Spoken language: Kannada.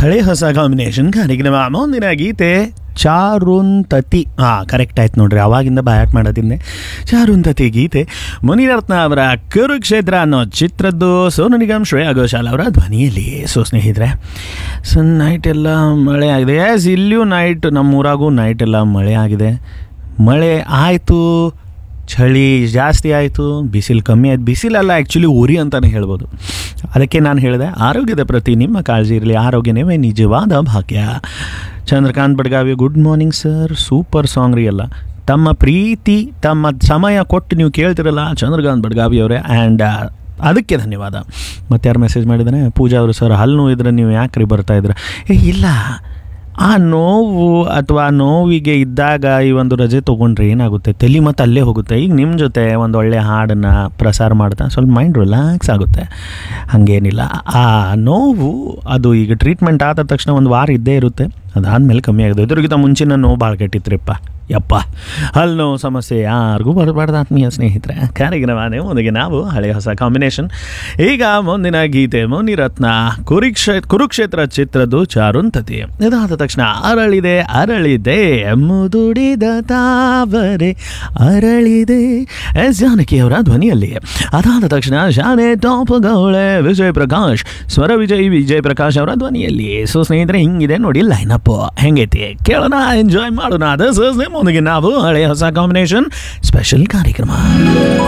ಹಳೆ ಹೊಸ ಕಾಂಬಿನೇಷನ್ ಕಾರ್ಯಕ್ರಮ ಮುಂದಿನ ಗೀತೆ ಚಾರುಂತತಿ ಹಾಂ ಕರೆಕ್ಟ್ ಆಯ್ತು ನೋಡ್ರಿ ಅವಾಗಿಂದ ಬಾಯಾಟ್ ಮಾಡೋದಿನ್ನೆ ಚಾರುಂತತಿ ಗೀತೆ ಮುನಿರತ್ನ ಅವರ ಕುರುಕ್ಷೇತ್ರ ಅನ್ನೋ ಚಿತ್ರದ್ದು ಸೋನು ನಿಗಮ್ ಶ್ರೇಯಾ ಘೋಷಾಲ್ ಅವರ ಧ್ವನಿಯಲ್ಲಿ ಸೊ ಸ್ನೇಹಿತರೆ ಸೊ ನೈಟ್ ಎಲ್ಲ ಮಳೆ ಆಗಿದೆ ಎಸ್ ಇಲ್ಲಿಯೂ ನೈಟ್ ನಮ್ಮೂರಾಗೂ ನೈಟ್ ಎಲ್ಲ ಮಳೆ ಆಗಿದೆ ಮಳೆ ಆಯಿತು ಚಳಿ ಜಾಸ್ತಿ ಆಯಿತು ಬಿಸಿಲು ಕಮ್ಮಿ ಆಯ್ತು ಬಿಸಿಲಲ್ಲ ಆ್ಯಕ್ಚುಲಿ ಉರಿ ಅಂತಲೇ ಹೇಳ್ಬೋದು ಅದಕ್ಕೆ ನಾನು ಹೇಳಿದೆ ಆರೋಗ್ಯದ ಪ್ರತಿ ನಿಮ್ಮ ಕಾಳಜಿ ಇರಲಿ ಆರೋಗ್ಯನೇ ನಿಜವಾದ ಭಾಗ್ಯ Chandrakant Badgavi good morning sir super song ರೀ ಎಲ್ಲ ತಮ್ಮ ಪ್ರೀತಿ ತಮ್ಮ ಸಮಯ ಕೊಟ್ಟು ನೀವು ಕೇಳ್ತಿರಲ್ಲ ಚಂದ್ರಕಾಂತ್ ಬಡ್ಗಾವಿ ಅವರೇ ಆ್ಯಂಡ್ ಅದಕ್ಕೆ ಧನ್ಯವಾದ ಮತ್ತೆ ಯಾರು ಮೆಸೇಜ್ ಮಾಡಿದ್ದಾನೆ ಪೂಜಾ ಅವರು ಸರ್ ಹಲ್ಲು ನೋವಿದ್ರೆ ನೀವು ಯಾಕೆ ರೀ ಬರ್ತಾ ಇದ್ರೆ ಏ ಇಲ್ಲ ಆ ನೋವು ಅಥವಾ ನೋವಿಗೆ ಇದ್ದಾಗ ಈ ಒಂದು ರಜೆ ತೊಗೊಂಡ್ರೆ ಏನಾಗುತ್ತೆ ತಲೆ ಮತ್ತು ಅಲ್ಲೇ ಹೋಗುತ್ತೆ ಈಗ ನಿಮ್ಮ ಜೊತೆ ಒಂದು ಒಳ್ಳೆ ಹಾಡನ್ನು ಪ್ರಸಾರ ಮಾಡ್ತಾ ಸ್ವಲ್ಪ ಮೈಂಡ್ ರಿಲ್ಯಾಕ್ಸ್ ಆಗುತ್ತೆ ಹಾಗೇನಿಲ್ಲ ಆ ನೋವು ಅದು ಈಗ ಟ್ರೀಟ್ಮೆಂಟ್ ಆದ ತಕ್ಷಣ ಒಂದು ವಾರ ಇದ್ದೇ ಇರುತ್ತೆ ಅದಾದಮೇಲೆ ಕಮ್ಮಿ ಆಗುತ್ತೆ ಇದ್ರಿಗಿಂತ ಮುಂಚಿನ ನೋವು ಭಾಳ ಕೆಟ್ಟಿತ್ರಿಪ್ಪ ಯಪ್ಪ ಹಲ್ಲು ನೋವು ಸಮಸ್ಯೆ ಯಾರಿಗೂ ಬರಬಾರ್ದು ಆತ್ಮೀಯ ಸ್ನೇಹಿತರೆ ಕಾರ್ಯಕ್ರಮನೇ ಮುಂದಿಗೆ ನಾವು ಹಳೆ ಹೊಸ ಕಾಂಬಿನೇಷನ್ ಈಗ ಮುಂದಿನ ಗೀತೆ ಮುನಿರತ್ನ ಕುರುಕ್ಷೇ ಕುರುಕ್ಷೇತ್ರ ಚಿತ್ರದ್ದು ಚಾರುಂತತಿ ಇದಾದ ತಕ್ಷಣ ಅರಳಿದೆ ಅರಳಿದೆ ಮುದುಡಿದ ತಾವರೆ ಅರಳಿದೆ ಎಸ್ ಜಾನಕಿ ಅವರ ಧ್ವನಿಯಲ್ಲಿ ಅದಾದ ತಕ್ಷಣ ಶಾನೆ ಟಾಪ್ ಗೌಳೆ ವಿಜಯ್ ಪ್ರಕಾಶ್ ಸ್ವರ ವಿಜಯ್ ವಿಜಯ್ ಪ್ರಕಾಶ್ ಅವರ ಧ್ವನಿಯಲ್ಲಿ ಸೊ ಸ್ನೇಹಿತರೆ ಹಿಂಗಿದೆ ನೋಡಿ ಲೈನಪ್ ಹೆಂಗೈತಿ ಕೇಳೋಣ ಎಂಜಾಯ್ ಮಾಡೋಣ ದಿಸ್ ಇಸ್ ಮುಂದಿಗೆ ನಾವು ಹಳೆ ಹೊಸ ಕಾಂಬಿನೇಷನ್ ಸ್ಪೆಷಲ್ ಕಾರ್ಯಕ್ರಮ